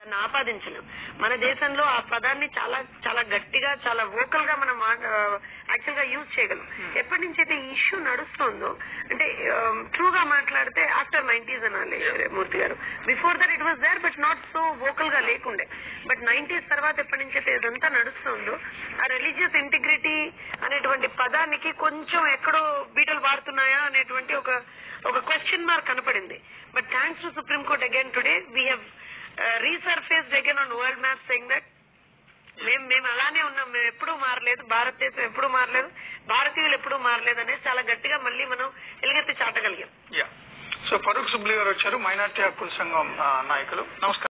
దాన్ని ఆపాదించలేం మన దేశంలో ఆ పదాన్ని చాలా చాలా గట్టిగా చాలా వోకల్ గా మనం యాక్చువల్ గా యూజ్ చేయగలం ఎప్పటి నుంచి అయితే ఈ ఇష్యూ నడుస్తుందో అంటే ట్రూ గా మాట్లాడితే ఆఫ్టర్ నైన్టీస్ అనాలి Murthy garu before that it was there but not so vocal గా లేకుండే బట్ నైన్టీస్ తర్వాత ఎప్పటి నుంచి అయితే ఇదంతా నడుస్తుందో ఆ రిలీజియస్ ఇంటిగ్రిటీ అనేటువంటి పదానికి కొంచెం ఎక్కడో బీటలు వాడుతున్నాయా అనేటువంటి ఒక ఒక క్వశ్చన్ మార్క్ కనపడింది but thanks to supreme court again today we have resurfaced again on world map saying that మేము మేము అలానే ఉన్నాం మేము ఎప్పుడూ మారలేదు భారతదేశం ఎప్పుడూ మారలేదు భారతీయులు ఎప్పుడూ మారలేదు అనేది చాలా గట్టిగా మళ్ళీ మనం ఎలుగెత్తి చాటగలిగాం యా సో ఫరూక్ సుబ్లీ గారు వచ్చారు మైనార్టీ హక్కుల సంఘం ఆ, నాయకులు నమస్కారం